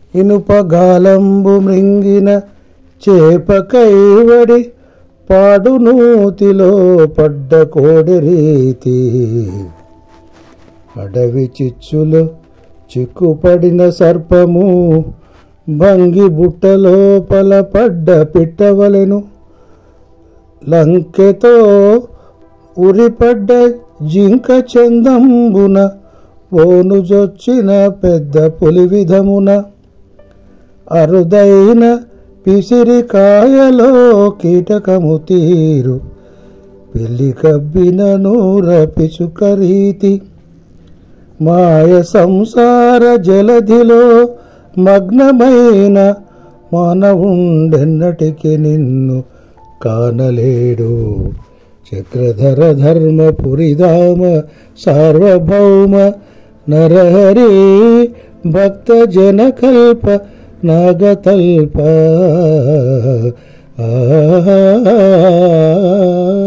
ఇనుపగాలంబు మృంగిన చేప కైవడి పాడు నూతిలో పడ్డ కోడి రీతి అడవి చిచ్చులో చిక్కుపడిన సర్పము భంగి బుట్టలోపల పడ్డ పిట్టవలెను లంకెతో ఉరిపడ్డ జింక చందంబున ఓనుజొచ్చిన పెద్ద పులి విధమున అరుదైన పిసిరికాయలో కీటకము తీరు పెళ్లి కబ్బిన నూర పిచుక రీతి మాయ సంసార జలధిలో మగ్నమైన మానవుండెన్నటికి నిన్ను కానలేడు చక్రధర ధర్మపురిధామ సార్వభౌమ నరహరి భక్త జనకల్ప నాగతల్ప ఆ